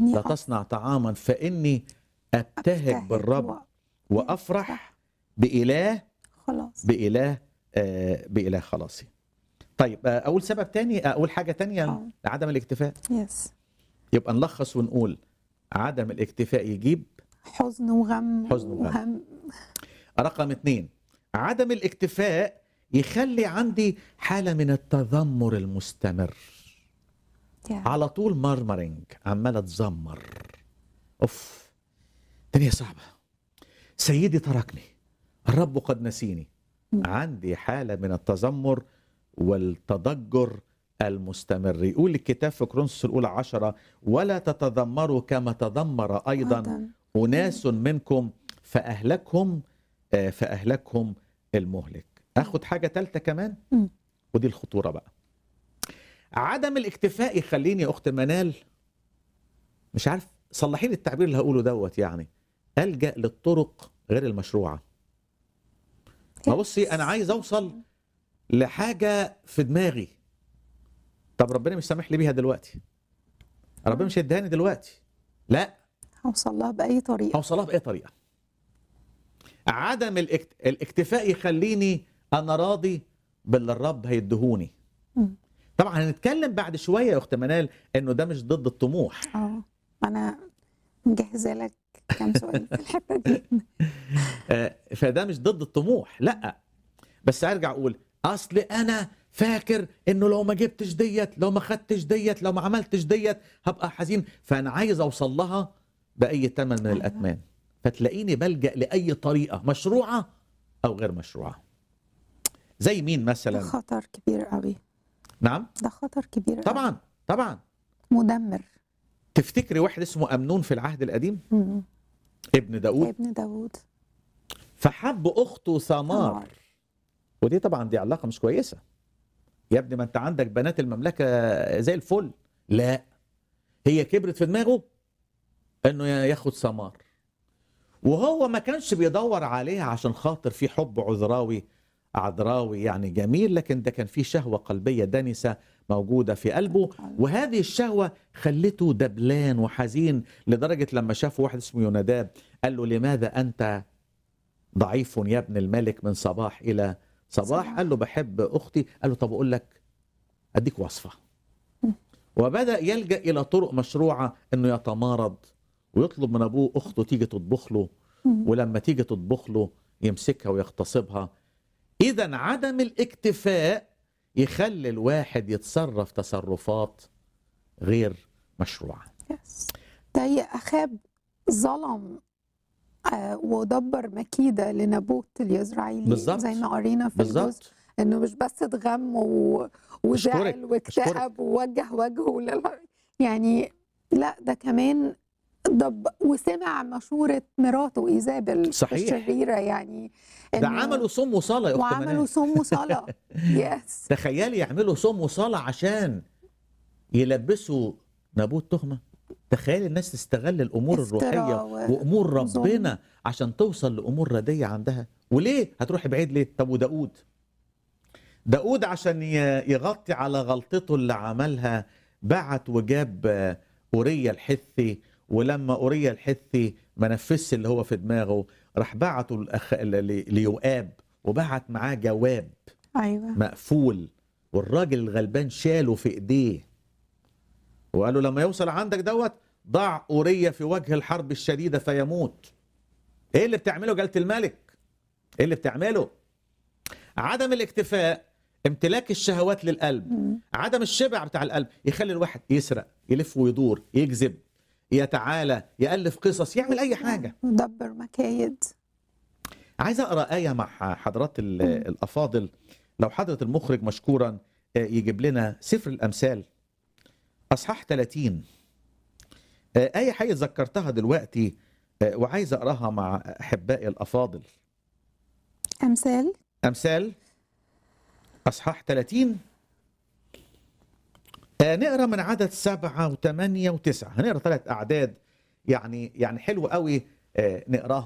إني لا أف- تصنع طعاما فإني أبتهج أبتهج بالرب و- وأفرح بإله خلاص بإله آه، بإله خلاصي طيب آه، أول سبب تاني آه، أول حاجة تانية آه. عدم الاكتفاء يس يبقى نلخص ونقول عدم الاكتفاء يجيب حزن وغم حزن وغم. وهم رقم اتنين عدم الاكتفاء يخلي عندي حالة من التذمر المستمر يا. على طول مرمرنج عمالة تزمر اوف الدنيا صعبة سيدي تركني الرب قد نسيني م. عندي حالة من التذمر والتضجر المستمر يقول الكتاب في كورنثوس الأولى عشرة ولا تتذمروا كما تذمر أيضا أيضاً. أناس منكم فأهلكهم آه، فأهلكهم المهلك أخد حاجة تالتة كمان مم. ودي الخطورة بقى عدم الاكتفاء يخليني يا أخت منال مش عارف صلحي لي التعبير اللي هقوله دوت يعني ألجأ للطرق غير المشروعة ما بصي أنا عايز أوصل لحاجة في دماغي طب ربنا مش سامح لي بيها دلوقتي ربنا مش هيديهاني دلوقتي لا هوصل لها بأي طريقة اوصلها باي طريقه عدم الاكت... الاكتفاء يخليني انا راضي باللي الرب هيدهوني مم. طبعا هنتكلم بعد شويه يا اخت منال انه ده مش ضد الطموح اه أنا مجهزة لك كام سؤال في الحتة دي آه، فده مش ضد الطموح لا بس ارجع اقول اصل انا فاكر انه لو ما جبتش ديت لو ما خدتش ديت لو ما عملتش ديت هبقى حزين فانا عايز اوصل لها باي ثمن من أيوة. الاثمان فتلاقيني بلجا لاي طريقه مشروعه او غير مشروعه زي مين ده مثلا خطر كبير قوي نعم ده خطر كبير قوي. طبعا طبعا مدمر تفتكري واحد اسمه امنون في العهد القديم مم. ابن داود ابن داوود فحب اخته ثمار ثمار. ودي طبعا دي علاقه مش كويسه يا ابني ما انت عندك بنات المملكه زي الفل لا هي كبرت في دماغه انه ياخد ثمار وهو ما كانش بيدور عليها عشان خاطر في حب عذراوي عذراوي يعني جميل لكن ده كان في شهوه قلبيه دنسه موجوده في قلبه وهذه الشهوه خلته دبلان وحزين لدرجه لما شافه واحد اسمه يوناداب قال له لماذا انت ضعيف يا ابن الملك من صباح الى صباح صباح. قال له بحب اختي قال له طب اقول لك اديك وصفه وبدا يلجا الى طرق مشروعه انه يتمارض ويطلب من ابوه اخته تيجي تطبخ له مم. ولما تيجي تطبخ له يمسكها ويغتصبها اذا عدم الاكتفاء يخلي الواحد يتصرف تصرفات غير مشروعه يس ده أخاب ظلم آه ودبر مكيدة لنبوت اليزرعيلي بالظبط. زي ما قرينا في الجزء بالظبط انه مش بس اتغم و... وزعل أشكرك، واكتئب ووجه وجهه لل... يعني لا ده كمان ضب وسمع مشورة مراته ايزابل صحيح. الشريرة يعني ده إنه- عملوا صوم وصلاه يا اخت وعملوا منال صوم وصلاة يس تخيلي يعملوا صوم وصلاه عشان يلبسوا نابوت تهمه تخيلي الناس تستغل الامور افتراء الروحيه و- وامور وظلم. ربنا عشان توصل لامور رديه عندها وليه هتروحي بعيد ليه طب وداود داود عشان ي- يغطي على غلطته اللي عملها بعت وجاب آه، اوريا الحثي ولما اوريا الحثي ما نفذش اللي هو في دماغه راح بعته الأخ... ل- ليؤاب وبعت معاه جواب ايوه مقفول والراجل الغلبان شاله في ايديه وقال له لما يوصل عندك دوت ضع أورية في وجه الحرب الشديدة فيموت ايه اللي بتعمله جلالة الملك ايه اللي بتعمله عدم الاكتفاء امتلاك الشهوات للقلب مم. عدم الشبع بتاع القلب يخلي الواحد يسرق يلف ويدور يكذب يتعالى يألف قصص يعمل أي حاجة ودبر مكايد عايز اقرا ايه مع حضرات ال- الافاضل لو حضره المخرج مشكورا آه، يجيب لنا سفر الامثال اصحاح 30 آه، ايه حقيقه ذكرتها دلوقتي آه، وعايز اقراها مع احبائي الافاضل امثال امثال اصحاح 30 آه، نقرا من عدد سبعة وثمانية وتسعة هنقرا ثلاث اعداد يعني يعني حلو قوي آه، نقراها